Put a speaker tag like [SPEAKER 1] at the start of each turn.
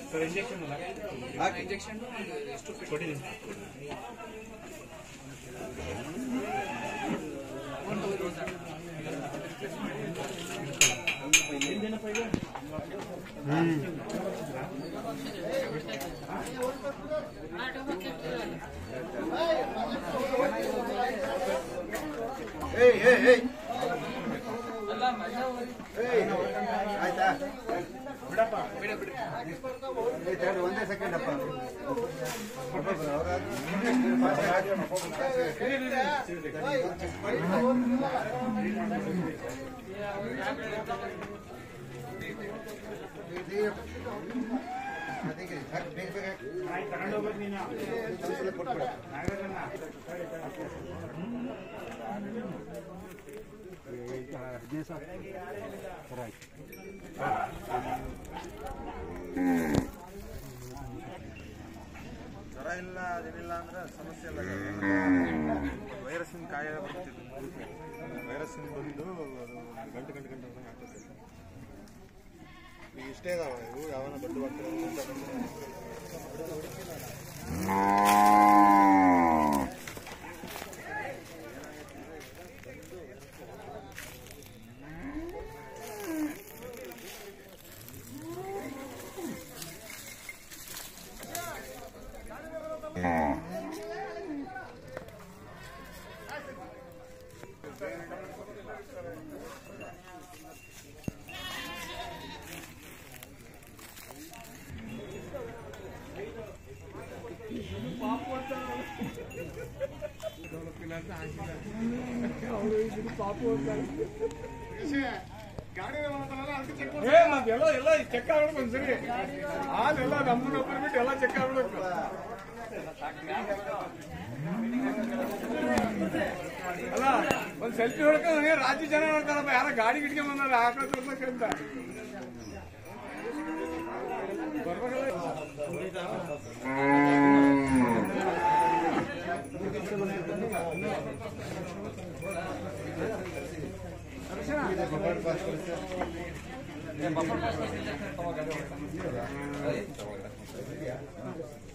[SPEAKER 1] Sir injection ಅಲ್ಲ
[SPEAKER 2] ಹಾಕಿ.
[SPEAKER 1] Injection ಎಷ್ಟು ಕೊಟ್ಟಿದ್ದೀನಿ
[SPEAKER 2] ಏಯ್ ಏಯ್ ಏಯ್ ಏಯ್ ಆಯ್ತಾ
[SPEAKER 1] ಬಿಡಪ್ಪ ಬಿಡ ಬಿಡ
[SPEAKER 2] ಏಯ್ ತಗೊಳ್ಳಿ, ಒಂದೇ ಸೆಕೆಂಡ್ ಅಪ್ಪ ಬೇಗ ಬೇಗ ಸ್ವಲ್ಪ ಕೊಟ್ಬಿಡು.
[SPEAKER 3] ಜ್ವರ ಇಲ್ಲ ಅದೇನಿಲ್ಲ ಅಂದ್ರೆ ಸಮಸ್ಯೆ ಇಲ್ಲ ವೈರಸ್ಸಿನ ಕಾಯಿಲೆ ಬರ್ತಿತ್ತು ವೈರಸ್ಸಿನ ಬಂದು ಅದು ಗಂಟು ಗಂಟು ಗಂಟು ಅಂತ ಆಗ್ತದೆ ಈಗ ಇಷ್ಟೇ ಇದಾವ ಇವು ಯಾವನ ದೊಡ್ಡ ಬರ್ತಿರೋ
[SPEAKER 4] ಏ ಅದೆಲ್ಲ ಎಲ್ಲ ಚೆಕ್ ಆಗ್ಬಿಡ್ಬೇಕು ಒಂದ್ಸರಿ ಹಾಲೆಲ್ಲ ನಮ್ಮನ್ನ ಒಬ್ಬರು ಬಿಟ್ಟು ಎಲ್ಲ ಚೆಕ್ ಆಗ್ಬಿಡ್ಬೇಕು ಅಲ್ಲ ಒಂದ್ ಸೆಲ್ಫಿ ಹೊಡ್ಕೊಂಡು ರಾಜ್ಯ ಜನ ನೋಡ್ತಾರಪ್ಪ ಯಾರ ಗಾಡಿ ಗಿಡ್ಗೆ ಬಂದಾರ ಆಕಳ ತೋರ್ಸಕ್ಕಂತ ಬರ್ಬೇಕಲ್ಲ
[SPEAKER 2] ಏ